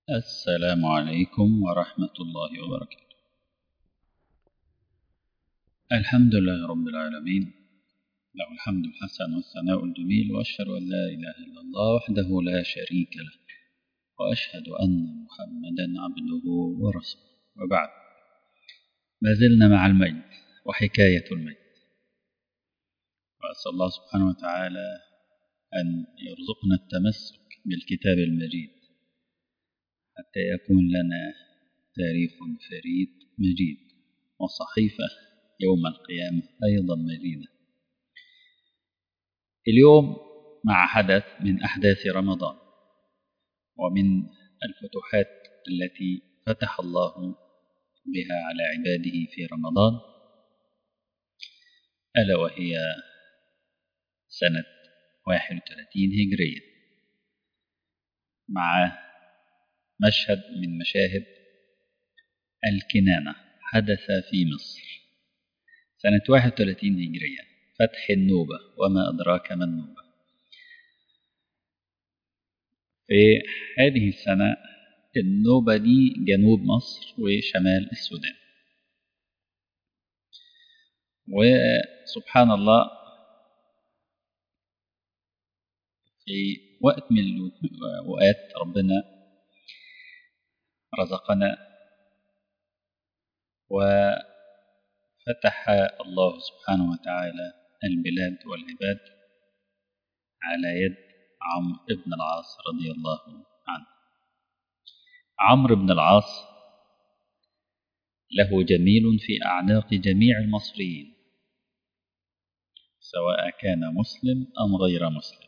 السلام عليكم ورحمة الله وبركاته الحمد لله رب العالمين له الحمد الحسن والثناء الجميل وأشهد أن لا إله إلا الله وحده لا شريك له وأشهد أن محمدا عبده ورسوله وبعد ما زلنا مع المجد وحكاية المجد وأسأل الله سبحانه وتعالى أن يرزقنا التمسك بالكتاب المجيد حتى يكون لنا تاريخ فريد مجيد وصحيفة يوم القيامة أيضا مجيدة اليوم مع حدث من أحداث رمضان ومن الفتوحات التي فتح الله بها على عباده في رمضان ألا وهي سنة 31 هجرية مع مشهد من مشاهد الكنانة حدث في مصر سنة 31 هجرية فتح النوبة وما أدراك ما النوبة في هذه السنة النوبة دي جنوب مصر وشمال السودان وسبحان الله في وقت من الأوقات ربنا رزقنا وفتح الله سبحانه وتعالى البلاد والعباد على يد عمرو بن العاص رضي الله عنه عمرو بن العاص له جميل في أعناق جميع المصريين سواء كان مسلم أم غير مسلم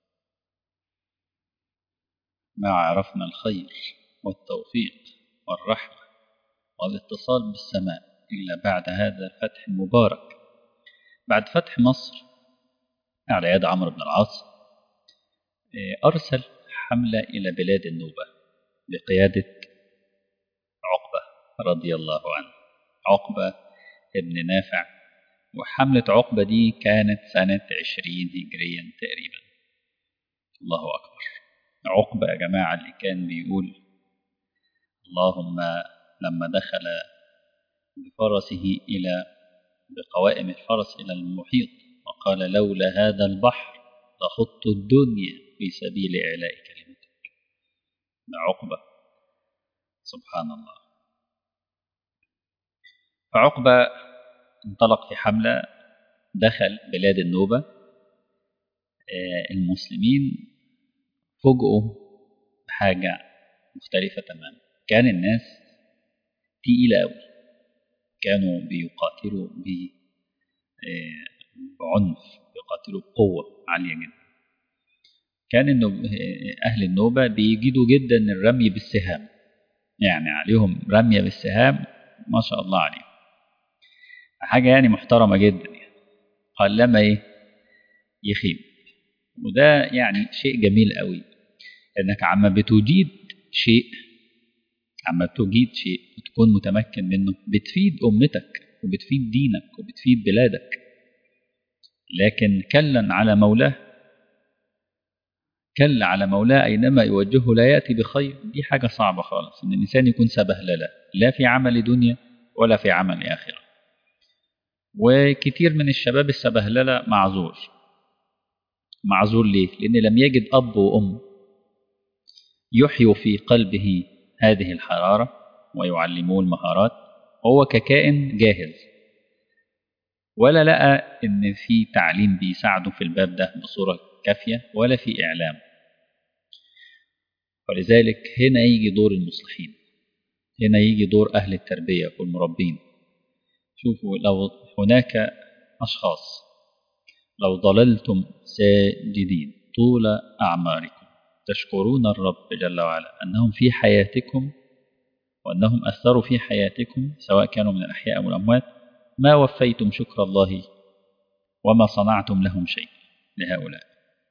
ما عرفنا الخير والتوفيق والرحمة والاتصال بالسماء إلا بعد هذا الفتح المبارك بعد فتح مصر على يد عمرو بن العاص أرسل حملة إلى بلاد النوبة بقيادة عقبة رضي الله عنه عقبة ابن نافع وحملة عقبة دي كانت سنة عشرين هجريا تقريبا الله أكبر عقبة يا جماعة اللي كان بيقول اللهم لما دخل بفرسه إلى بقوائم الفرس إلى المحيط وقال لولا هذا البحر لخضت الدنيا في سبيل إعلاء كلمتك ده عقبة سبحان الله فعقبة انطلق في حملة دخل بلاد النوبة المسلمين فوجئوا بحاجة مختلفة تماما كان الناس تقيلة أوي كانوا بيقاتلوا بعنف بيقاتلوا بقوة عالية جدا كان أهل النوبة بيجدوا جدا الرمي بالسهام يعني عليهم رمية بالسهام ما شاء الله عليهم حاجة يعني محترمة جدا يعني قلما إيه يخيب وده يعني شيء جميل قوي انك عما بتجيد شيء عما تجيد شيء وتكون متمكن منه بتفيد امتك وبتفيد دينك وبتفيد بلادك لكن كلا على مولاه كلا على مولاه اينما يوجهه لا ياتي بخير دي حاجه صعبه خالص ان الانسان يكون سبهلله لا في عمل دنيا ولا في عمل اخره وكتير من الشباب السبهلله معذور معذور ليه لان لم يجد اب وام يحيوا في قلبه هذه الحرارة ويعلموه المهارات وهو ككائن جاهز ولا لقى إن في تعليم بيساعده في الباب ده بصورة كافية ولا في إعلام ولذلك هنا يجي دور المصلحين هنا يجي دور أهل التربية والمربين شوفوا لو هناك أشخاص لو ضللتم ساجدين طول أعماركم تشكرون الرب جل وعلا أنهم في حياتكم وأنهم أثروا في حياتكم سواء كانوا من الأحياء أو الأموات ما وفيتم شكر الله وما صنعتم لهم شيء لهؤلاء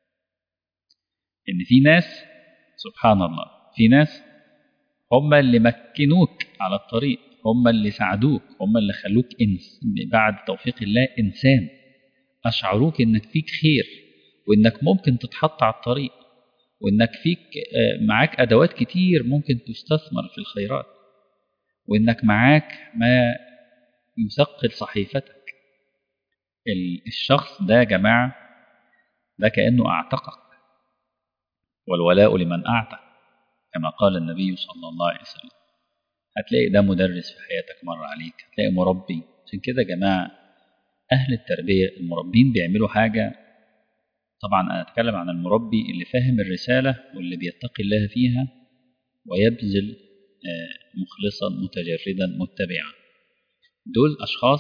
إن في ناس سبحان الله في ناس هم اللي مكنوك على الطريق هم اللي ساعدوك هم اللي خلوك إنس بعد توفيق الله إنسان أشعروك إنك فيك خير وإنك ممكن تتحط على الطريق وإنك فيك معاك أدوات كتير ممكن تستثمر في الخيرات وإنك معاك ما يثقل صحيفتك الشخص ده يا جماعة ده كأنه أعتقك والولاء لمن أعتق كما قال النبي صلى الله عليه وسلم هتلاقي ده مدرس في حياتك مر عليك هتلاقي مربي عشان كده يا جماعة أهل التربية المربين بيعملوا حاجة طبعا أنا أتكلم عن المربي اللي فاهم الرسالة واللي بيتقي الله فيها ويبذل مخلصا متجردا متبعا دول أشخاص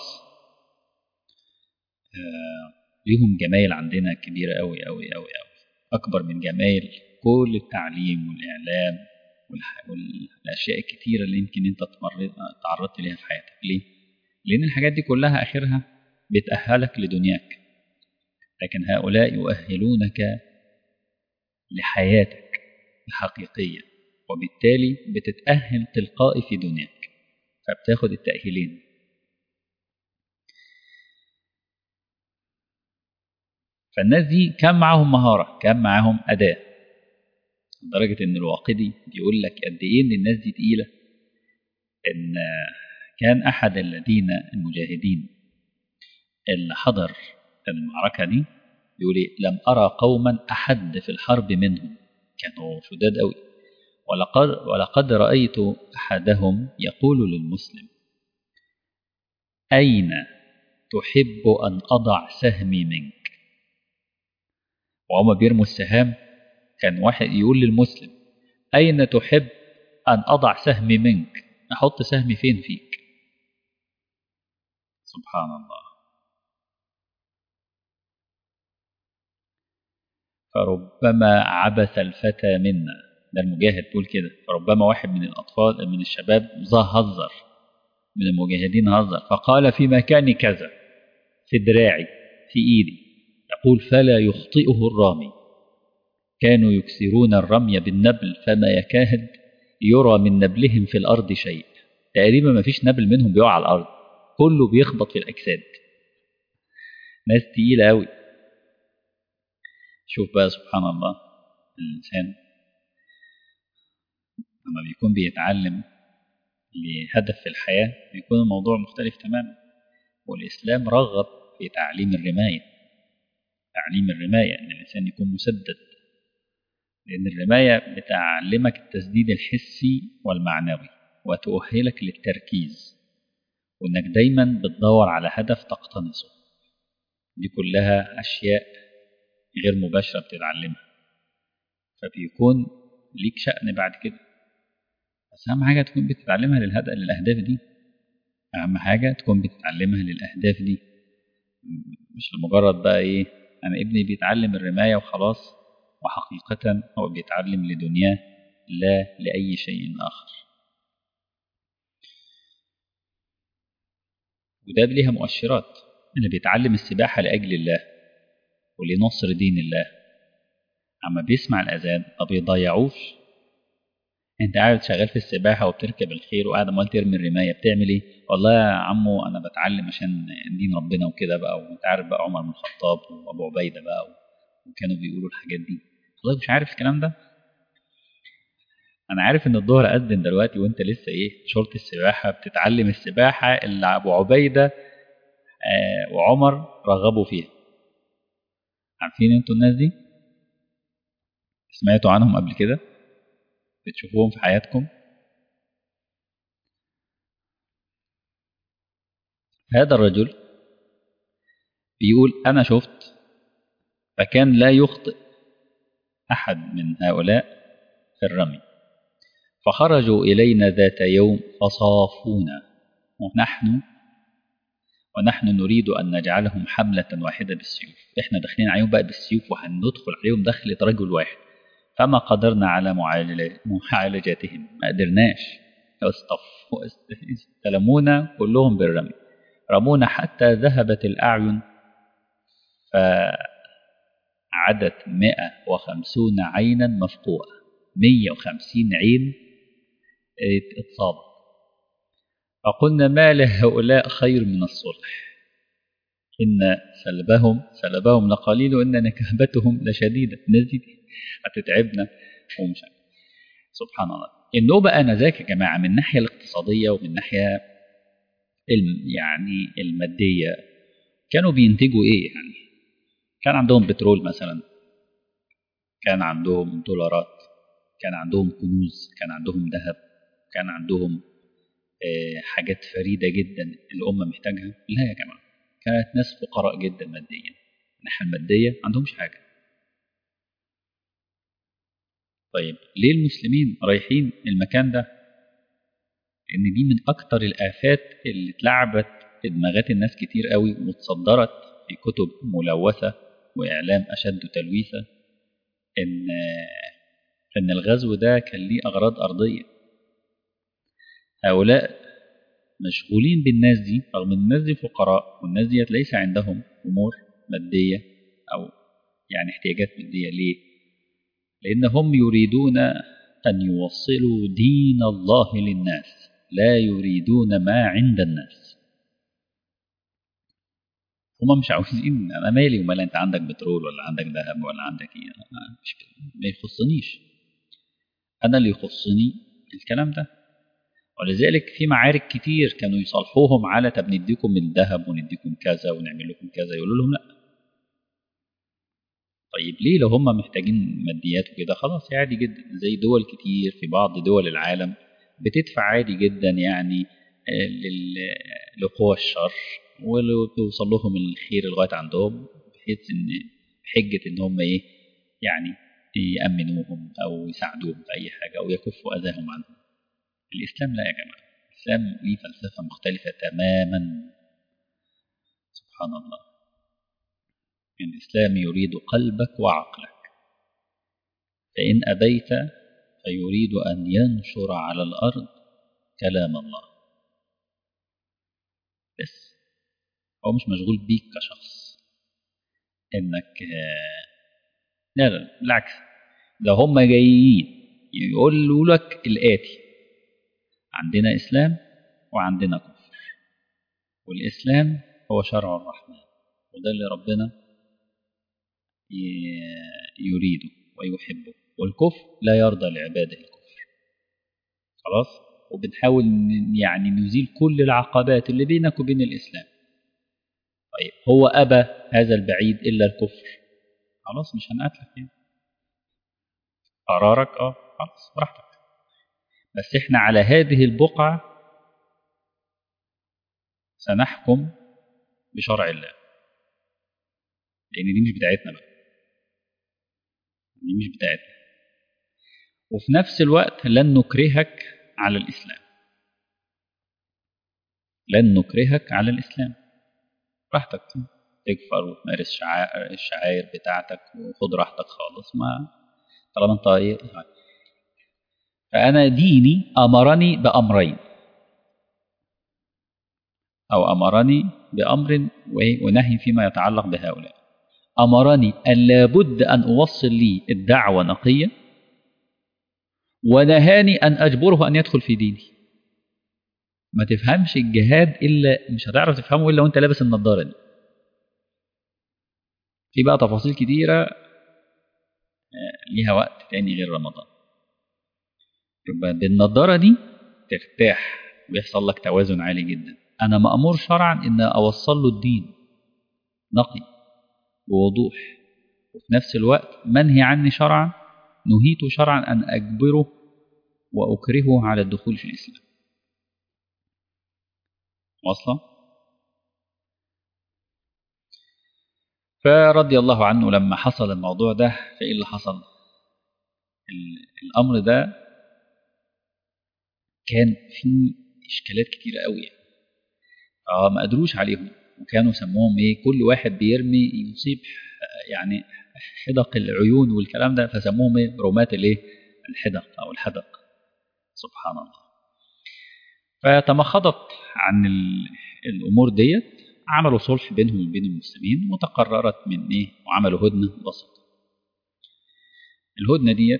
ليهم جمايل عندنا كبيرة أوي أوي أوي أوي أكبر من جمايل كل التعليم والإعلام والأشياء الكتيرة اللي يمكن أنت تعرضت ليها في حياتك ليه؟ لأن الحاجات دي كلها آخرها بتأهلك لدنياك لكن هؤلاء يؤهلونك لحياتك الحقيقية وبالتالي بتتأهل تلقائي في دنياك فبتاخد التأهيلين فالناس دي كان معاهم مهارة كان معاهم أداة لدرجة إن الواقدي بيقول لك قد إيه إن الناس دي تقيلة إن كان أحد الذين المجاهدين اللي حضر المعركة دي يقول لم أرى قوما أحد في الحرب منهم كانوا شداد أوي ولقد, ولقد رأيت أحدهم يقول للمسلم أين تحب أن أضع سهمي منك وهما بيرموا السهام كان واحد يقول للمسلم أين تحب أن أضع سهمي منك أحط سهمي فين فيك سبحان الله فربما عبث الفتى منا ده المجاهد بيقول كده فربما واحد من الأطفال من الشباب هزر من المجاهدين هزر فقال في مكان كذا في دراعي في إيدي يقول فلا يخطئه الرامي كانوا يكسرون الرمي بالنبل فما يكاد يرى من نبلهم في الأرض شيء تقريبا ما فيش نبل منهم بيقع على الأرض كله بيخبط في الأجساد ناس تقيلة أوي شوف بقى سبحان الله الإنسان لما بيكون بيتعلم لهدف في الحياة بيكون الموضوع مختلف تماما والإسلام رغب في تعليم الرماية تعليم الرماية إن الإنسان يكون مسدد لأن الرماية بتعلمك التسديد الحسي والمعنوي وتؤهلك للتركيز وإنك دايما بتدور على هدف تقتنصه دي كلها أشياء غير مباشرة بتتعلمها فبيكون ليك شأن بعد كده بس أهم حاجة تكون بتتعلمها للهدف للأهداف دي أهم حاجة تكون بتتعلمها للأهداف دي مش لمجرد بقى إيه أنا ابني بيتعلم الرماية وخلاص وحقيقة هو بيتعلم لدنياه لا لأي شيء آخر وده ليها مؤشرات اللي بيتعلم السباحة لأجل الله ولنصر دين الله أما بيسمع الأذان ما بيضيعوش انت قاعد شغال في السباحة وبتركب الخير وقاعد عمال ترمي الرماية بتعمل ايه والله يا عمو انا بتعلم عشان دين ربنا وكده بقى وانت عارف بقى عمر بن الخطاب وابو عبيدة بقى وكانوا بيقولوا الحاجات دي حضرتك مش عارف الكلام ده انا عارف ان الظهر اذن دلوقتي وانت لسه ايه شرط السباحة بتتعلم السباحة اللي ابو عبيدة آه وعمر رغبوا فيها عارفين انتوا الناس دي سمعتوا عنهم قبل كده بتشوفوهم في حياتكم هذا الرجل بيقول أنا شفت فكان لا يخطئ أحد من هؤلاء في الرمي فخرجوا إلينا ذات يوم فصافونا ونحن ونحن نريد أن نجعلهم حملة واحدة بالسيوف إحنا داخلين عليهم بقى بالسيوف وهندخل عليهم دخلة رجل واحد فما قدرنا على معالجتهم ما قدرناش استلمونا كلهم بالرمي رمونا حتى ذهبت الأعين فعدت 150 عينا مفقوعة 150 عين اتصابت فقلنا ما لهؤلاء خير من الصلح إن سلبهم سلبهم لقليل وإن نكابتهم لشديدة الناس دي هتتعبنا ومش عارف سبحان الله النوبة آنذاك يا جماعة من الناحية الاقتصادية ومن الناحية الم يعني المادية كانوا بينتجوا إيه يعني كان عندهم بترول مثلا كان عندهم دولارات كان عندهم كنوز كان عندهم ذهب كان عندهم آه حاجات فريدة جدا الأمة محتاجها لا يا جماعة كانت ناس فقراء جدا ماديا الناحية المادية ما عندهمش حاجة طيب ليه المسلمين رايحين المكان ده لأن دي من أكتر الآفات اللي اتلعبت في دماغات الناس كتير قوي وتصدرت في كتب ملوثة وإعلام أشد تلويثا إن إن الغزو ده كان ليه أغراض أرضية هؤلاء مشغولين بالناس دي رغم ان الناس دي فقراء والناس دي ليس عندهم امور ماديه او يعني احتياجات ماديه ليه؟ لانهم يريدون ان يوصلوا دين الله للناس لا يريدون ما عند الناس هما مش عاوزين انا مالي ومال انت عندك بترول ولا عندك ذهب ولا عندك ايه مش ما يخصنيش انا اللي يخصني الكلام ده ولذلك في معارك كتير كانوا يصالحوهم على طب نديكم من الذهب ونديكم كذا ونعمل لكم كذا يقولوا لهم لا طيب ليه لو هم محتاجين ماديات وكده خلاص عادي جدا زي دول كتير في بعض دول العالم بتدفع عادي جدا يعني لقوى الشر وتوصل لهم الخير لغايه عندهم بحيث ان حجه ان هم ايه يعني يامنوهم او يساعدوهم في اي حاجه او يكفوا اذاهم عنهم الإسلام لا يا جماعة الإسلام ليه فلسفة مختلفة تماما سبحان الله الإسلام يريد قلبك وعقلك فإن أبيت فيريد أن ينشر على الأرض كلام الله بس هو مش مشغول بيك كشخص إنك لا لا بالعكس ده هم جايين يقولوا لك الآتي عندنا إسلام وعندنا كفر والإسلام هو شرع الرحمن وده اللي ربنا يريده ويحبه والكفر لا يرضى لعباده الكفر خلاص وبنحاول يعني نزيل كل العقبات اللي بينك وبين الإسلام طيب هو أبى هذا البعيد إلا الكفر خلاص مش هنقتلك يعني قرارك اه خلاص براحتك بس احنا على هذه البقعة سنحكم بشرع الله لأن دي مش بتاعتنا بقى دي مش بتاعتنا وفي نفس الوقت لن نكرهك على الإسلام لن نكرهك على الإسلام راحتك تكفر وتمارس شعائر الشعائر بتاعتك وخد راحتك خالص ما طالما انت ايه فأنا ديني أمرني بأمرين أو أمرني بأمر ونهي فيما يتعلق بهؤلاء أمرني أن لابد أن أوصل لي الدعوة نقية ونهاني أن أجبره أن يدخل في ديني ما تفهمش الجهاد إلا مش هتعرف تفهمه إلا وأنت لابس النضارة دي في بقى تفاصيل كتيرة ليها وقت تاني غير رمضان يبقى بالنضارة دي ترتاح ويحصل لك توازن عالي جدا أنا مأمور شرعا إن أوصل له الدين نقي بوضوح وفي نفس الوقت منهي عني شرعا نهيت شرعا أن أجبره وأكرهه على الدخول في الإسلام واصلة فرضي الله عنه لما حصل الموضوع ده فإيه اللي حصل الأمر ده كان فيه إشكالات كتيرة قوي يعني. آه ما قدروش عليهم وكانوا سموهم إيه كل واحد بيرمي يصيب يعني حدق العيون والكلام ده فسموهم إيه رماة الإيه الحدق أو الحدق سبحان الله فتمخضت عن الأمور ديت عملوا صلح بينهم وبين المسلمين وتقررت من إيه وعملوا هدنة بسيطة الهدنة ديت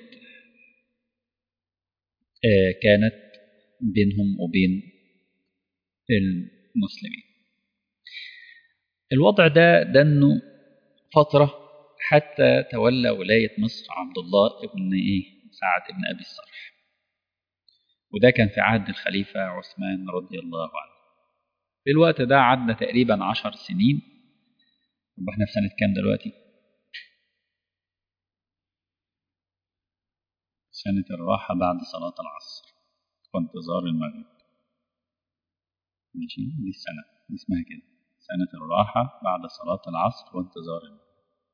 آه كانت بينهم وبين المسلمين الوضع ده دنه فترة حتى تولى ولاية مصر عبد الله ابن إيه سعد ابن أبي الصرح وده كان في عهد الخليفة عثمان رضي الله عنه في الوقت ده عدى تقريبا عشر سنين يبقى احنا في سنة كام دلوقتي؟ سنة الراحة بعد صلاة العصر وانتظار المغرب ماشي دي السنة دي اسمها كده سنة الراحة بعد صلاة العصر وانتظار المغرب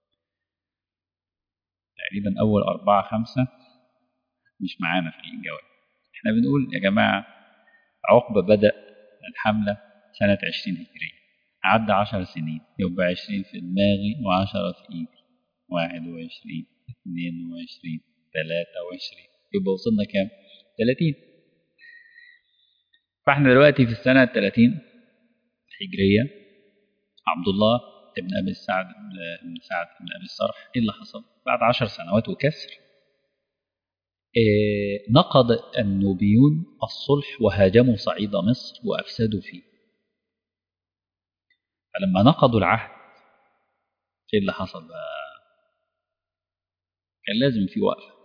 تقريبا أول أربعة خمسة مش معانا في الجواب احنا بنقول يا جماعة عقبة بدأ الحملة سنة عشرين هجرية عدى عشر سنين يبقى عشرين في دماغي وعشرة في إيدي واحد وعشرين اثنين وعشرين ثلاثة وعشرين يبقى وصلنا كام؟ تلاتين فاحنا دلوقتي في السنة التلاتين الهجرية عبد الله ابن أبي سعد بن سعد بن أبي الصرح إيه اللي حصل؟ بعد عشر سنوات وكسر إيه نقض النوبيون الصلح وهاجموا صعيد مصر وأفسدوا فيه فلما نقضوا العهد ايه اللي حصل بقى كان لازم في وقفة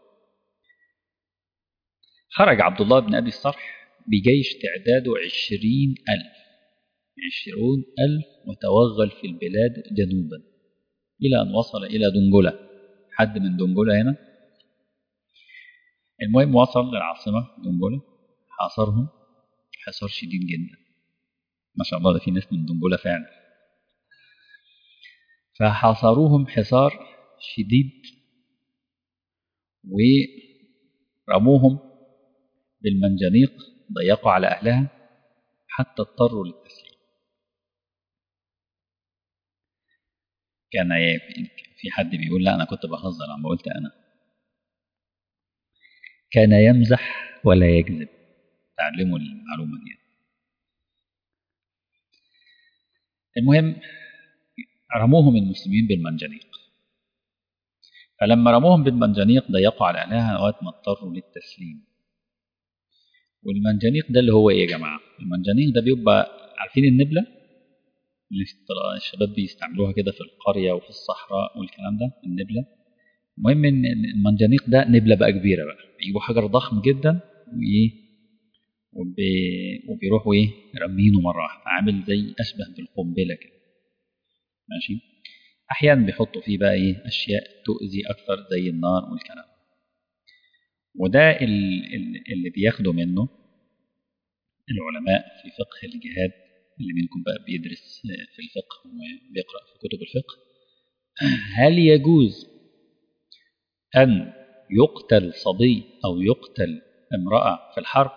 خرج عبد الله بن أبي الصرح بجيش تعداده عشرين ألف عشرون ألف وتوغل في البلاد جنوبا إلى أن وصل إلى دنجلة حد من دنجلة هنا المهم وصل للعاصمة دنجلة حاصرهم حصار شديد جدا ما شاء الله ده في ناس من دنجلة فعلا فحاصروهم حصار شديد ورموهم بالمنجنيق ضيقوا على أهلها حتى اضطروا للتسليم كان في حد بيقول لا أنا كنت بهزر لما قلت أنا كان يمزح ولا يكذب تعلموا المعلومة دي المهم رموهم المسلمين بالمنجنيق فلما رموهم بالمنجنيق ضيقوا على أهلها لغاية ما اضطروا للتسليم والمنجنيق ده اللي هو ايه يا جماعة المنجنيق ده بيبقى عارفين النبلة اللي الشباب بيستعملوها كده في القرية وفي الصحراء والكلام ده النبلة المهم ان المنجنيق ده نبلة بقى كبيرة بقى يجيبوا حجر ضخم جدا وايه وبي... وبيروحوا ايه رمينه مرة واحدة عامل زي أشبه بالقنبلة كده ماشي أحيانا بيحطوا فيه بقى ايه أشياء تؤذي أكثر زي النار والكلام وده اللي بياخدوا منه العلماء في فقه الجهاد اللي منكم بقى بيدرس في الفقه وبيقرأ في كتب الفقه هل يجوز أن يقتل صبي أو يقتل امرأة في الحرب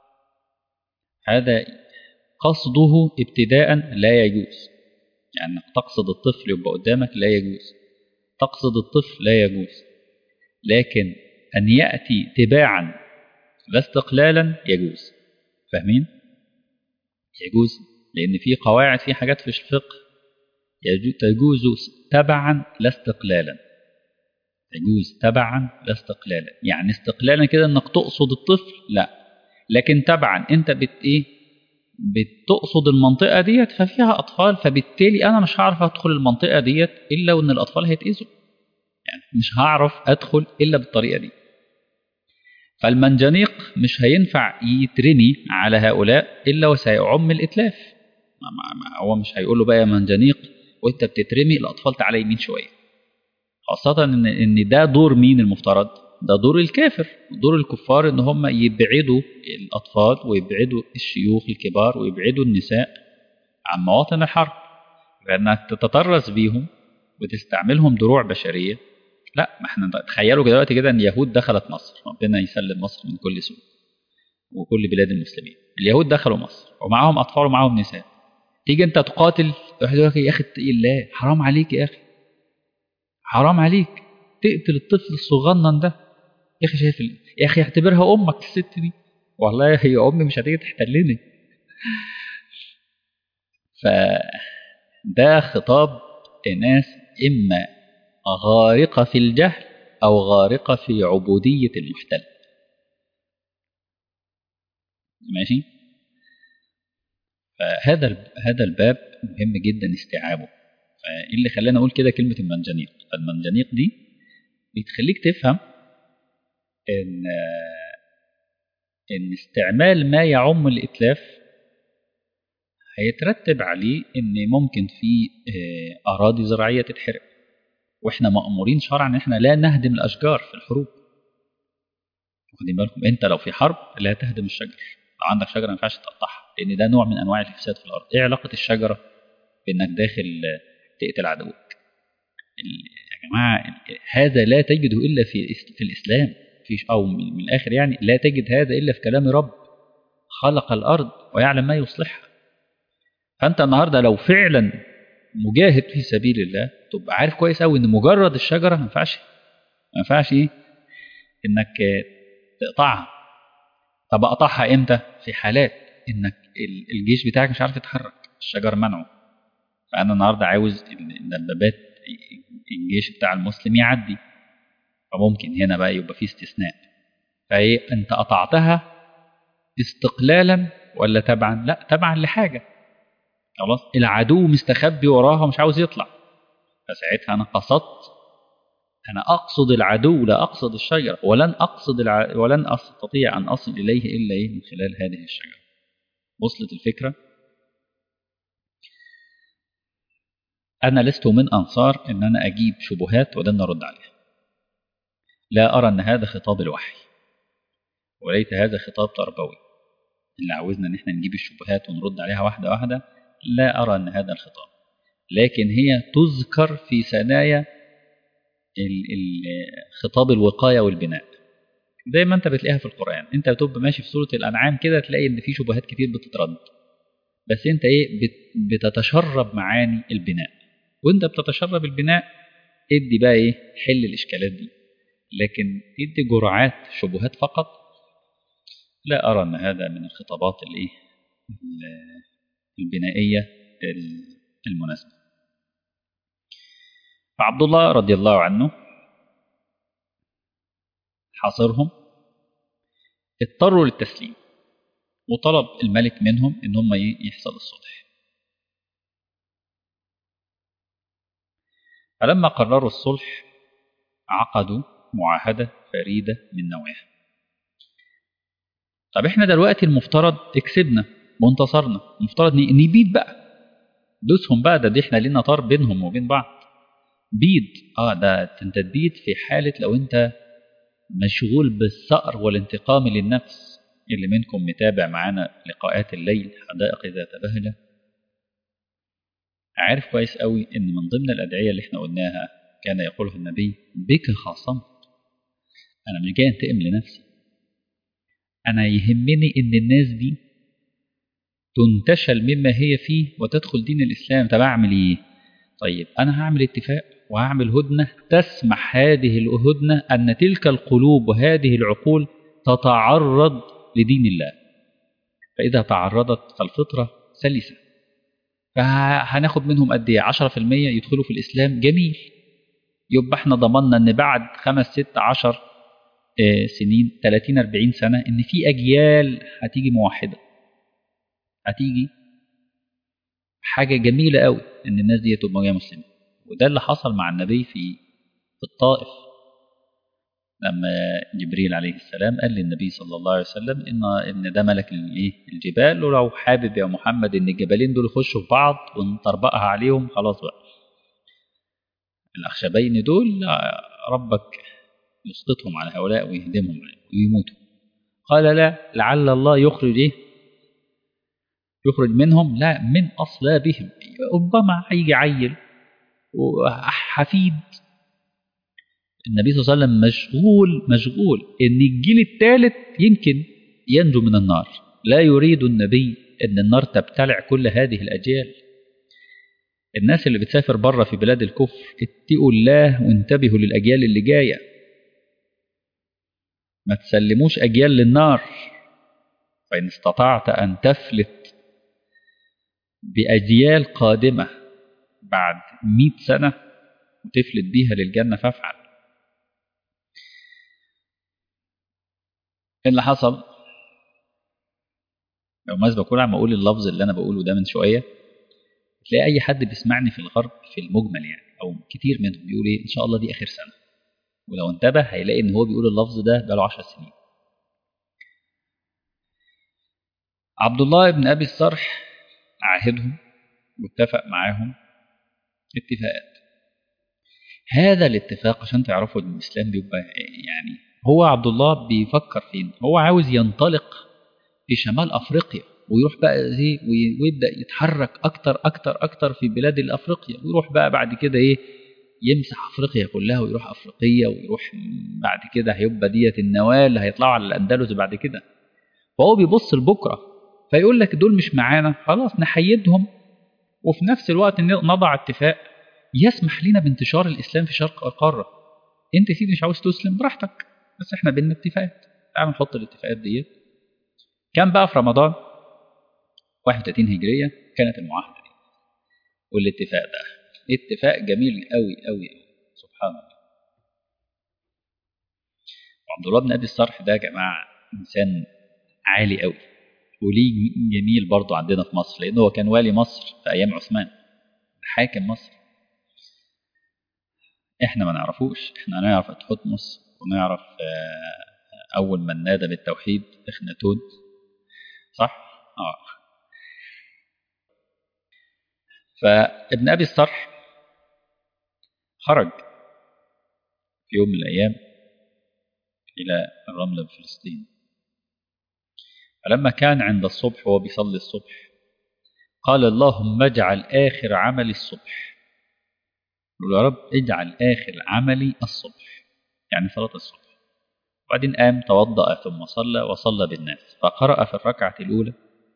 هذا قصده ابتداء لا يجوز يعني انك تقصد الطفل يبقى قدامك لا يجوز تقصد الطفل لا يجوز لكن أن يأتي تباعا لا استقلالا يجوز فاهمين؟ يجوز لأن في قواعد في حاجات في الفقه تجوز تبعا لا استقلالا تجوز تبعا لا استقلالا يعني استقلالا كده انك تقصد الطفل لا لكن تبعا انت بت ايه بتقصد المنطقة ديت ففيها أطفال فبالتالي أنا مش هعرف أدخل المنطقة ديت إلا وإن الأطفال هيتأذوا يعني مش هعرف أدخل إلا بالطريقة دي فالمنجنيق مش هينفع يترمي على هؤلاء إلا وسيعم الإتلاف هو مش هيقول له بقى يا منجنيق وانت بتترمي الأطفال تعالى يمين شوية خاصة إن, إن ده دور مين المفترض ده دور الكافر دور الكفار إن هم يبعدوا الأطفال ويبعدوا الشيوخ الكبار ويبعدوا النساء عن مواطن الحرب لأنك تتطرز بيهم وتستعملهم دروع بشرية لا ما احنا تخيلوا دلوقتي كده ان اليهود دخلت مصر ربنا يسلم مصر من كل سوء وكل بلاد المسلمين اليهود دخلوا مصر ومعاهم اطفال ومعاهم نساء تيجي انت تقاتل واحد يقول لك يا اخي اتقي الله حرام عليك يا اخي حرام عليك تقتل الطفل الصغنن ده يا اخي شايف يا اخي اعتبرها امك الست دي والله هي امي مش هتيجي تحتلني فده خطاب ناس اما غارقة في الجهل أو غارقة في عبودية المحتل ماشي فهذا هذا الباب مهم جدا استيعابه فايه اللي خلاني اقول كده كلمه المنجنيق فالمنجنيق دي بتخليك تفهم ان ان استعمال ما يعم الاتلاف هيترتب عليه ان ممكن في اراضي زراعيه تتحرق واحنا مامورين شرعا ان احنا لا نهدم الاشجار في الحروب واخدين بالكم انت لو في حرب لا تهدم الشجر لو عندك شجره ما ينفعش تقطعها لان ده نوع من انواع الافساد في الارض ايه علاقه الشجره بانك داخل تقتل عدوك يا جماعه هذا لا تجده الا في في الاسلام فيش او من الاخر يعني لا تجد هذا الا في كلام رب خلق الارض ويعلم ما يصلحها فانت النهارده لو فعلا مجاهد في سبيل الله تبقى عارف كويس قوي ان مجرد الشجره ما ينفعش ما ينفعش ايه انك تقطعها طب اقطعها امتى في حالات انك الجيش بتاعك مش عارف يتحرك الشجر منعه فانا النهارده عاوز الدبابات الجيش بتاع المسلم يعدي فممكن هنا بقى يبقى في استثناء فايه انت قطعتها استقلالا ولا تبعا لا تبعا لحاجه خلاص العدو مستخبي وراها ومش عاوز يطلع فساعتها انا قصدت انا اقصد العدو لا اقصد الشجره ولن اقصد الع... ولن استطيع ان اصل اليه الا ايه من خلال هذه الشجره وصلت الفكره انا لست من انصار ان انا اجيب شبهات ودن ارد عليها لا ارى ان هذا خطاب الوحي وليس هذا خطاب تربوي اللي عاوزنا ان احنا نجيب الشبهات ونرد عليها واحده واحده لا ارى ان هذا الخطاب لكن هي تذكر في ثنايا خطاب الوقايه والبناء زي ما انت بتلاقيها في القران انت بتبقى ماشي في سوره الانعام كده تلاقي ان في شبهات كتير بتترد بس انت ايه بتتشرب معاني البناء وانت بتتشرب البناء ادي بقى ايه حل الاشكالات دي لكن تدي جرعات شبهات فقط لا ارى ان هذا من الخطابات الايه البنائيه المناسبه فعبد الله رضي الله عنه حاصرهم اضطروا للتسليم وطلب الملك منهم ان هم يحصل الصلح فلما قرروا الصلح عقدوا معاهدة فريدة من نوعها طب احنا دلوقتي المفترض كسبنا وانتصرنا المفترض نبيد بقى دوسهم بقى ده دي احنا لينا طار بينهم وبين بعض بيد اه ده انت تبيد في حالة لو انت مشغول بالثأر والانتقام للنفس اللي منكم متابع معانا لقاءات الليل حدائق ذات بهجة عارف كويس قوي ان من ضمن الادعية اللي احنا قلناها كان يقولها النبي بك خاصمت انا مش جاي انتقم لنفسي انا يهمني ان الناس دي تنتشل مما هي فيه وتدخل دين الاسلام طب اعمل ايه طيب انا هعمل اتفاق وهعمل هدنه تسمح هذه الهدنه ان تلك القلوب وهذه العقول تتعرض لدين الله فاذا تعرضت فالفطره سلسه فهناخد منهم قد ايه 10% يدخلوا في الاسلام جميل يبقى احنا ضمننا ان بعد خمس ست عشر سنين 30 40 سنه ان في اجيال هتيجي موحده هتيجي حاجه جميله قوي ان الناس دي تبقى جايه مسلمه وده اللي حصل مع النبي في في الطائف لما جبريل عليه السلام قال للنبي صلى الله عليه وسلم ان ان ده ملك الايه الجبال ولو حابب يا محمد ان الجبلين دول يخشوا في بعض ونطربقها عليهم خلاص بقى الاخشبين دول ربك يسقطهم على هؤلاء ويهدمهم ويموتوا قال لا لعل الله يخرج ايه يخرج منهم لا من اصلابهم ربما هيجي عيل وحفيد النبي صلى الله عليه وسلم مشغول مشغول ان الجيل الثالث يمكن ينجو من النار لا يريد النبي ان النار تبتلع كل هذه الاجيال الناس اللي بتسافر بره في بلاد الكفر اتقوا الله وانتبهوا للاجيال اللي جايه ما تسلموش اجيال للنار فان استطعت ان تفلت باجيال قادمه بعد مئة سنه وتفلت بيها للجنه فافعل اللي حصل لو ما بكون عم اقول اللفظ اللي انا بقوله ده من شويه تلاقي اي حد بيسمعني في الغرب في المجمل يعني او كتير منهم بيقول ايه ان شاء الله دي اخر سنه ولو انتبه هيلاقي ان هو بيقول اللفظ ده بقاله 10 سنين عبد الله بن ابي الصرح عاهدهم واتفق معاهم اتفاقات هذا الاتفاق عشان تعرفوا ان الاسلام بيبقى يعني هو عبد الله بيفكر فين هو عاوز ينطلق في شمال افريقيا ويروح بقى ايه ويبدا يتحرك اكتر اكتر اكتر في بلاد الافريقيا ويروح بقى بعد كده ايه يمسح افريقيا كلها ويروح افريقيا ويروح بعد كده هيبقى ديت النواه اللي هيطلعوا على الاندلس بعد كده فهو بيبص لبكره فيقول لك دول مش معانا خلاص نحيدهم وفي نفس الوقت نضع اتفاق يسمح لنا بانتشار الاسلام في شرق القاره انت سيدي مش عاوز تسلم براحتك بس احنا بينا اتفاقات تعال نحط الاتفاقات ديت كان بقى في رمضان 31 هجريه كانت المعاهده دي والاتفاق ده اتفاق جميل قوي قوي سبحان الله وعبد الله بن ابي الصرح ده يا جماعه انسان عالي قوي وليه جميل برضه عندنا في مصر لأنه هو كان والي مصر في أيام عثمان حاكم مصر إحنا ما نعرفوش إحنا نعرف تحتمس ونعرف أول من نادى بالتوحيد إخناتون صح؟ آه فابن أبي الصرح خرج في يوم من الأيام إلى الرملة بفلسطين فلما كان عند الصبح وهو بيصلي الصبح قال اللهم اجعل آخر عملي الصبح يا رب اجعل آخر عملي الصبح يعني صلاة الصبح وبعدين قام توضأ ثم صلى وصلى بالناس فقرأ في الركعة الأولى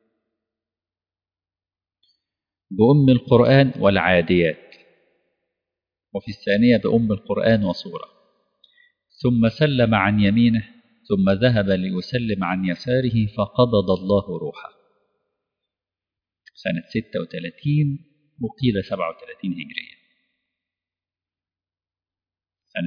بأم القرآن والعاديات وفي الثانية بأم القرآن وصورة ثم سلم عن يمينه ثم ذهب ليسلم عن يساره فقبض الله روحه سنة 36 وقيل 37 هجرية سنة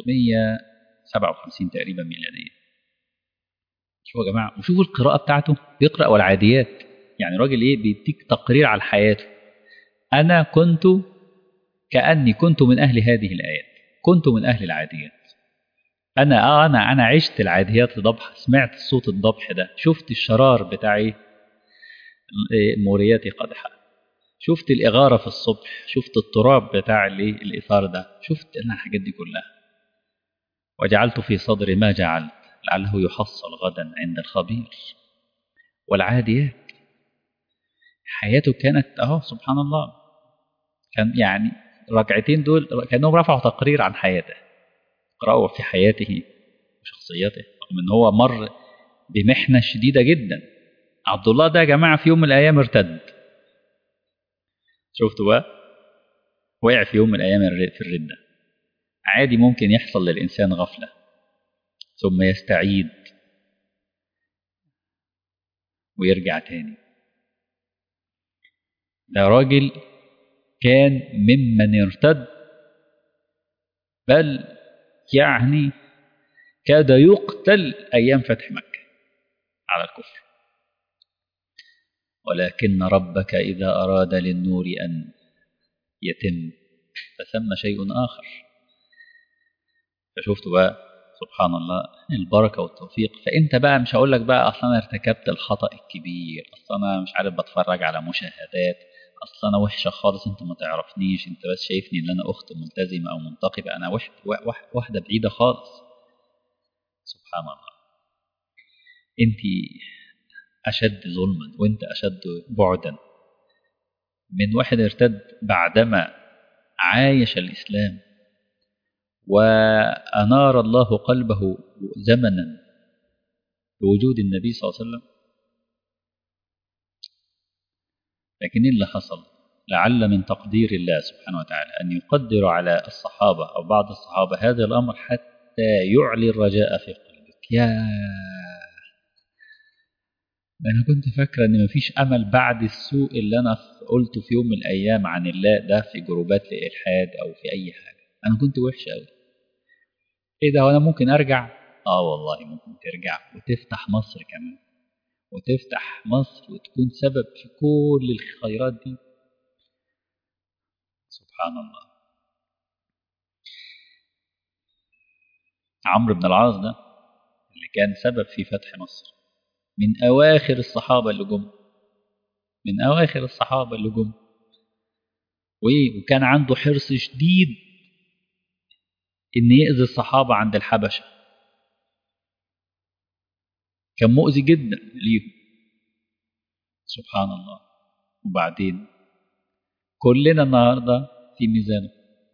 657 تقريبا ميلادية شوفوا يا جماعة وشوفوا القراءة بتاعته بيقرأ والعاديات يعني راجل ايه بيديك تقرير على حياته أنا كنت كأني كنت من أهل هذه الآيات كنت من أهل العاديات انا اه انا انا عشت العاديات ضبح سمعت صوت الضبح ده شفت الشرار بتاع ايه مورياتي قدحة شفت الإغارة في الصبح شفت التراب بتاع الايه الإثار ده شفت أنا الحاجات دي كلها وجعلت في صدري ما جعلت لعله يحصل غدا عند الخبير والعاديات حياته كانت اهو سبحان الله كان يعني ركعتين دول كانهم رفعوا تقرير عن حياته اقرأوا في حياته وشخصيته رغم ان هو مر بمحنة شديدة جدا عبد الله ده يا جماعة في يوم من الأيام ارتد شفتوا بقى وقع في يوم من الأيام في الردة عادي ممكن يحصل للإنسان غفلة ثم يستعيد ويرجع تاني ده راجل كان ممن ارتد بل يعني كاد يقتل أيام فتح مكة على الكفر ولكن ربك إذا أراد للنور أن يتم فثم شيء آخر فشفت بقى سبحان الله البركة والتوفيق فأنت بقى مش هقول لك بقى أصلا أنا ارتكبت الخطأ الكبير أصلا أنا مش عارف بتفرج على مشاهدات اصل انا وحشه خالص انت ما تعرفنيش انت بس شايفني ان انا اخت ملتزمه او منتقبه انا وحد واحده بعيده خالص سبحان الله انت اشد ظلما وانت اشد بعدا من واحد ارتد بعدما عايش الاسلام وانار الله قلبه زمنا بوجود النبي صلى الله عليه وسلم لكن ايه اللي حصل لعل من تقدير الله سبحانه وتعالى أن يقدر على الصحابة أو بعض الصحابة هذا الأمر حتى يعلي الرجاء في قلبك يا أنا كنت فاكرة أن مفيش أمل بعد السوء اللي أنا قلته في يوم من الأيام عن الله ده في جروبات لإلحاد أو في أي حاجة أنا كنت وحش أوي إيه ده وأنا ممكن أرجع؟ آه والله ممكن ترجع وتفتح مصر كمان وتفتح مصر وتكون سبب في كل الخيرات دي سبحان الله عمرو بن العاص ده اللي كان سبب في فتح مصر من أواخر الصحابة اللي جم من أواخر الصحابة اللي جم وكان عنده حرص شديد إن يأذي الصحابة عند الحبشة كان مؤذي جدا ليهم سبحان الله وبعدين كلنا النهارده في ميزانه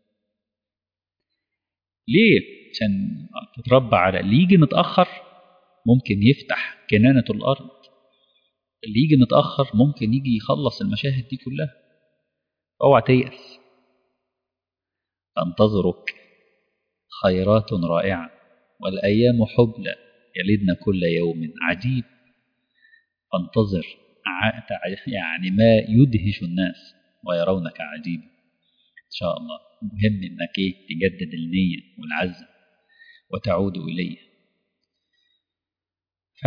ليه عشان تتربى على اللي يجي متاخر ممكن يفتح كنانه الارض اللي يجي متاخر ممكن يجي يخلص المشاهد دي كلها اوعى تيأس تنتظرك خيرات رائعه والايام حبلى يلدن كل يوم عجيب فانتظر يعني ما يدهش الناس ويرونك عجيبا إن شاء الله مهم إنك إيه تجدد النية والعزم وتعود إليه ف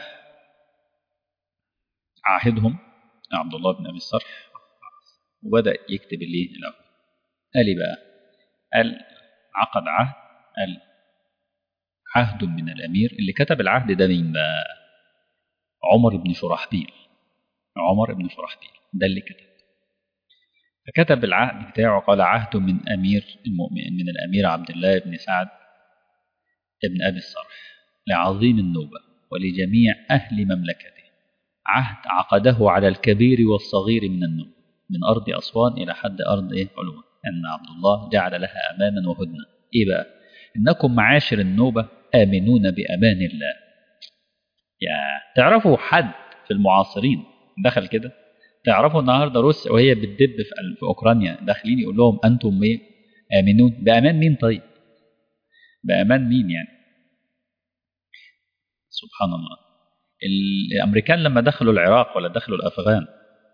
عاهدهم عبد الله بن أبي الصرح وبدأ يكتب اللي له قال لي بقى قال عقد عهد قال عهد من الأمير اللي كتب العهد ده مين بقى عمر بن شرحبيل عمر بن شرحبيل ده اللي كتب فكتب العهد بتاعه قال عهد من أمير المؤمن من الأمير عبد الله بن سعد بن أبي الصرح لعظيم النوبة ولجميع أهل مملكته عهد عقده على الكبير والصغير من النوبة من أرض أسوان إلى حد أرض إيه علوان أن عبد الله جعل لها أمانا وهدنة إيه بقى إنكم معاشر النوبة آمنون بأمان الله يا تعرفوا حد في المعاصرين دخل كده تعرفوا النهارده روسيا وهي بتدب في اوكرانيا داخلين يقول لهم انتم ايه امنون بامان مين طيب بامان مين يعني سبحان الله الامريكان لما دخلوا العراق ولا دخلوا الافغان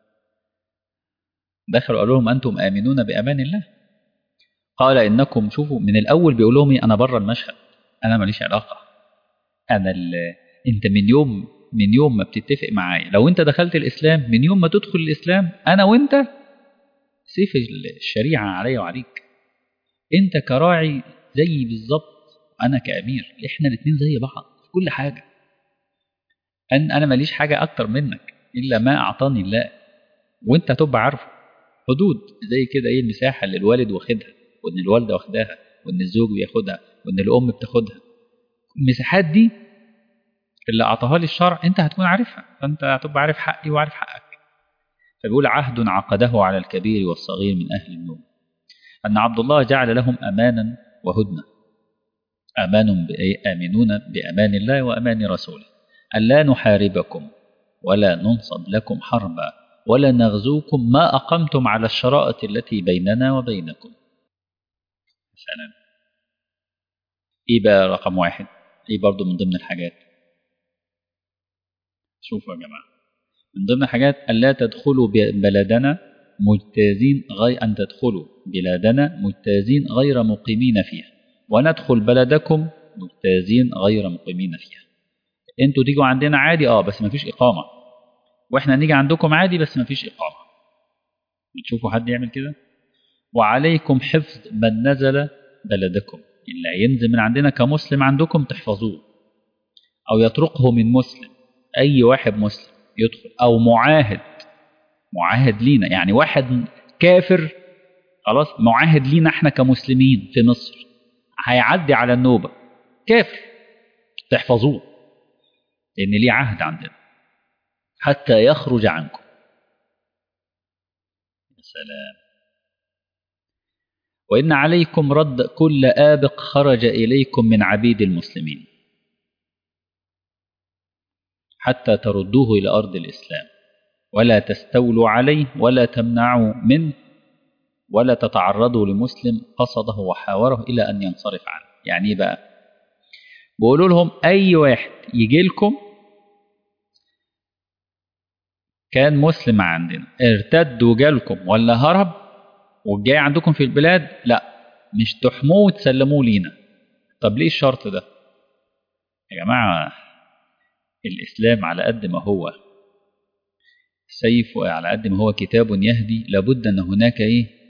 دخلوا قالوا لهم انتم امنون بامان الله قال انكم شوفوا من الاول بيقول لهم انا بره المشهد انا ماليش علاقه انا انت من يوم من يوم ما بتتفق معايا لو انت دخلت الاسلام من يوم ما تدخل الاسلام انا وانت سيف الشريعه عليا وعليك انت كراعي زي بالظبط انا كامير احنا الاثنين زي بعض في كل حاجه ان انا ماليش حاجه اكتر منك الا ما اعطاني الله وانت هتبقى عارفه حدود زي كده ايه المساحه اللي الوالد واخدها وان الوالده واخداها وان الزوج بياخدها وان الام بتاخدها المساحات دي اللي أعطاها لي الشرع أنت هتكون عارفها فأنت هتبقى عارف حقي وعارف حقك فبيقول عهد عقده على الكبير والصغير من أهل النوم أن عبد الله جعل لهم أمانا وهدنة أمان آمنون بأمان الله وأمان رسوله ألا نحاربكم ولا ننصب لكم حربا ولا نغزوكم ما أقمتم على الشرائط التي بيننا وبينكم مثلا إيه بقى رقم واحد إيه برضو من ضمن الحاجات شوفوا يا جماعة من ضمن الحاجات ألا تدخلوا بلدنا مجتازين غير أن تدخلوا بلادنا مجتازين غير مقيمين فيها وندخل بلدكم مجتازين غير مقيمين فيها انتوا تيجوا عندنا عادي اه بس مفيش إقامة واحنا نيجي عندكم عادي بس مفيش إقامة بتشوفوا حد يعمل كده وعليكم حفظ من نزل بلدكم اللي ينزل من عندنا كمسلم عندكم تحفظوه أو يطرقه من مسلم أي واحد مسلم يدخل أو معاهد معاهد لينا يعني واحد كافر خلاص معاهد لينا احنا كمسلمين في مصر هيعدي على النوبة كافر تحفظوه لأن ليه عهد عندنا حتى يخرج عنكم يا سلام وإن عليكم رد كل آبق خرج إليكم من عبيد المسلمين حتى تردوه إلى أرض الإسلام ولا تستولوا عليه ولا تمنعوا منه ولا تتعرضوا لمسلم قصده وحاوره إلى أن ينصرف عنه يعني إيه بقى بيقولوا لهم أي واحد يجي لكم كان مسلم عندنا ارتد وجالكم ولا هرب وجاي عندكم في البلاد لا مش تحموه وتسلموه لينا طب ليه الشرط ده يا جماعة الإسلام على قد ما هو سيف وعلى قد ما هو كتاب يهدي لابد أن هناك إيه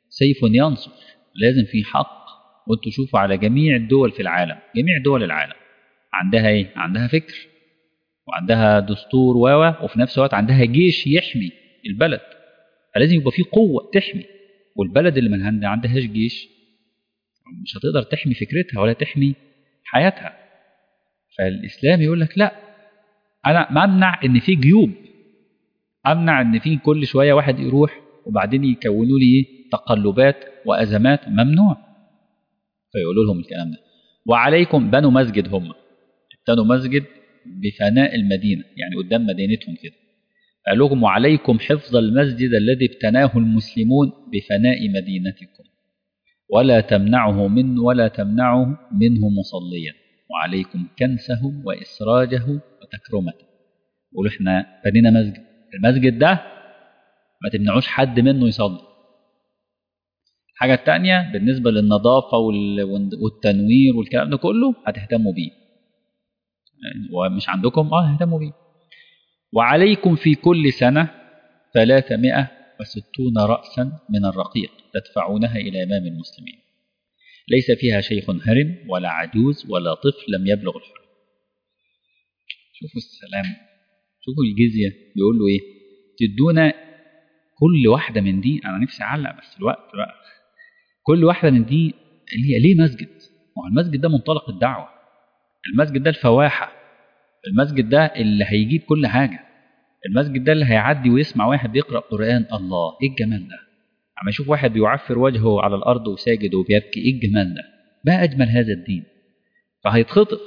سيف ينصر لازم في حق وانتوا شوفوا على جميع الدول في العالم جميع دول العالم عندها ايه عندها فكر وعندها دستور و وفي نفس الوقت عندها جيش يحمي البلد فلازم يبقى في قوة تحمي والبلد اللي ما عندهاش جيش مش هتقدر تحمي فكرتها ولا تحمي حياتها فالإسلام يقول لك لا أنا ممنع إن في جيوب أمنع إن في كل شوية واحد يروح وبعدين يكونوا لي تقلبات وأزمات ممنوع فيقولوا لهم الكلام ده وعليكم بنوا مسجد هم ابتنوا مسجد بفناء المدينة يعني قدام مدينتهم كده قال لهم وعليكم حفظ المسجد الذي ابتناه المسلمون بفناء مدينتكم ولا تمنعه من ولا تمنعه منه مصليا وعليكم كنسه وإسراجه وتكرمته يقولوا احنا بنينا مسجد المسجد ده ما تمنعوش حد منه يصلي الحاجة التانية بالنسبة للنظافة والتنوير والكلام ده كله هتهتموا بيه ومش عندكم اه اهتموا بيه وعليكم في كل سنة ثلاثمائة وستون رأسا من الرقيق تدفعونها إلى إمام المسلمين ليس فيها شيخ هرم ولا عجوز ولا طفل لم يبلغ الحلم شوفوا السلام شوفوا الجزية بيقول له إيه تدونا كل واحدة من دي أنا نفسي أعلق بس الوقت بقى كل واحدة من دي ليه, ليه مسجد ما هو المسجد ده منطلق الدعوة المسجد ده الفواحة المسجد ده اللي هيجيب كل حاجة المسجد ده اللي هيعدي ويسمع واحد بيقرأ قرآن الله إيه الجمال ده عم يشوف واحد بيعفر وجهه على الأرض وساجد وبيبكي إيه الجمال ده ما أجمل هذا الدين فهيتخطف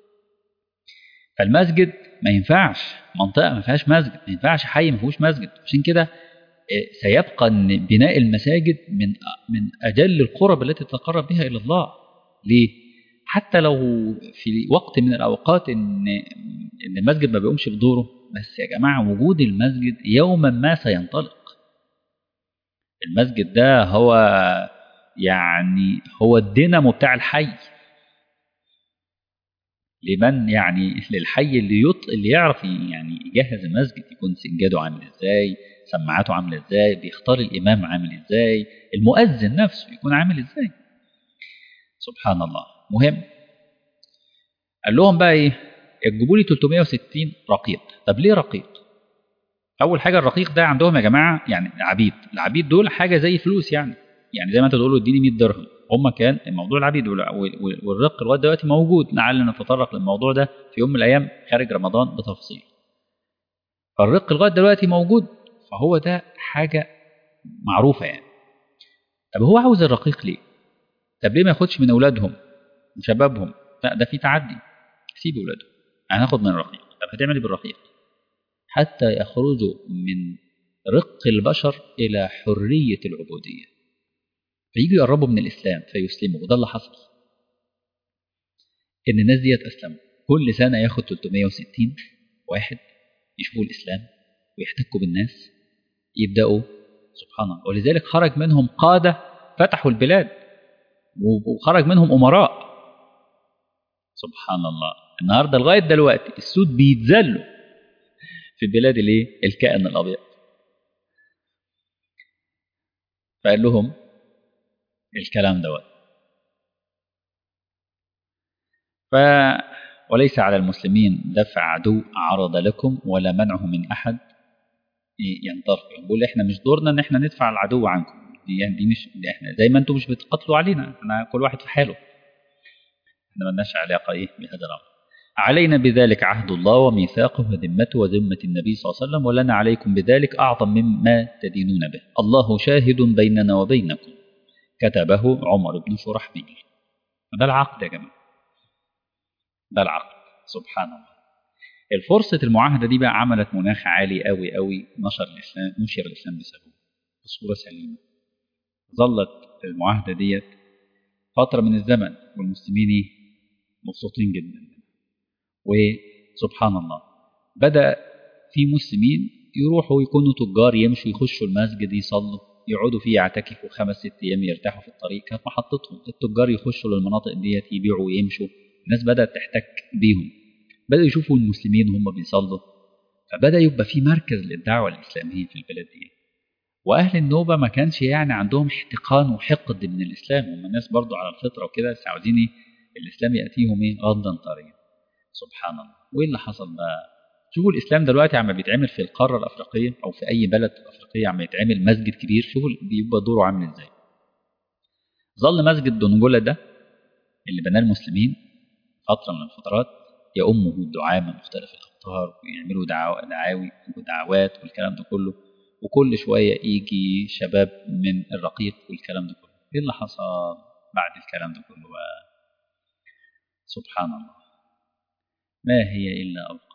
فالمسجد ما ينفعش منطقة ما فيهاش مسجد ما ينفعش حي ما فيهوش مسجد عشان كده سيبقى ان بناء المساجد من من اجل القرب التي تتقرب بها الى الله ليه حتى لو في وقت من الاوقات ان ان المسجد ما بيقومش بدوره بس يا جماعه وجود المسجد يوما ما سينطلق المسجد ده هو يعني هو الدينامو بتاع الحي لمن يعني للحي اللي يط... اللي يعرف يعني يجهز المسجد يكون سجاده عامل ازاي سماعاته عامله ازاي بيختار الامام عامل ازاي المؤذن نفسه يكون عامل ازاي سبحان الله مهم قال لهم بقى ايه جيبوا لي 360 رقيق طب ليه رقيق اول حاجه الرقيق ده عندهم يا جماعه يعني عبيد العبيد دول حاجه زي فلوس يعني يعني زي ما انت تقول له اديني 100 درهم هم كان الموضوع العبيد والرق لغايه دلوقتي موجود لعل نتطرق للموضوع ده في يوم من الايام خارج رمضان بتفصيل فالرق لغايه دلوقتي موجود فهو ده حاجه معروفه يعني طب هو عاوز الرقيق ليه طب ليه ما ياخدش من اولادهم وشبابهم لا ده في تعدي سيب اولادهم هناخد من الرقيق طب هتعمل ايه بالرقيق حتى يخرجوا من رق البشر الى حريه العبوديه فييجوا يقربوا من الإسلام فيسلموا وده اللي حصل إن الناس ديت أسلموا كل سنة ياخد 360 واحد يشوفوا الإسلام ويحتكوا بالناس يبدأوا سبحان الله ولذلك خرج منهم قادة فتحوا البلاد وخرج منهم أمراء سبحان الله النهاردة لغاية دلوقتي السود بيتذلوا في بلاد الايه الكائن الأبيض فقال لهم الكلام دوت ف وليس على المسلمين دفع عدو عرض لكم ولا منعه من احد ينطرف بيقول احنا مش دورنا ان احنا ندفع العدو عنكم دي يعني دي مش دي احنا زي ما انتم مش بتقاتلوا علينا احنا كل واحد في حاله احنا مالناش علاقه ايه بهذا الامر علينا بذلك عهد الله وميثاقه وذمته وذمة النبي صلى الله عليه وسلم ولنا عليكم بذلك أعظم مما تدينون به الله شاهد بيننا وبينكم كتبه عمر بن شرحبيل ده العقد يا جماعة ده العقد سبحان الله الفرصة المعاهدة دي بقى عملت مناخ عالي قوي قوي نشر الإسلام نشر الإسلام بسببه بصورة سليمة ظلت المعاهدة ديت فترة من الزمن والمسلمين مبسوطين جدا وسبحان الله بدأ في مسلمين يروحوا يكونوا تجار يمشوا يخشوا المسجد يصلوا يقعدوا فيه يعتكفوا خمس ست ايام يرتاحوا في الطريق كانت محطتهم التجار يخشوا للمناطق ديت يبيعوا ويمشوا الناس بدات تحتك بيهم بداوا يشوفوا المسلمين وهم بيصلوا فبدا يبقى في مركز للدعوه الاسلاميه في البلاد دي وأهل النوبة ما كانش يعني عندهم احتقان وحقد من الإسلام هم الناس برضو على الفطرة وكده بس عاوزين إيه؟ الإسلام يأتيهم إيه غضا طريا سبحان الله وإيه اللي حصل بقى شوفوا الإسلام دلوقتي عم بيتعمل في القارة الأفريقية أو في أي بلد أفريقية عم يتعمل مسجد كبير شوفوا بيبقى دوره عامل إزاي ظل مسجد دونجولا ده اللي بناه المسلمين فترة من الفترات يأمه الدعاة من مختلف الأقطار ويعملوا دعاو- دعاوي ودعوات والكلام ده كله وكل شوية يجي شباب من الرقيق والكلام ده كله إيه اللي حصل بعد الكلام ده كله بقى سبحان الله ما هي إلا أوقات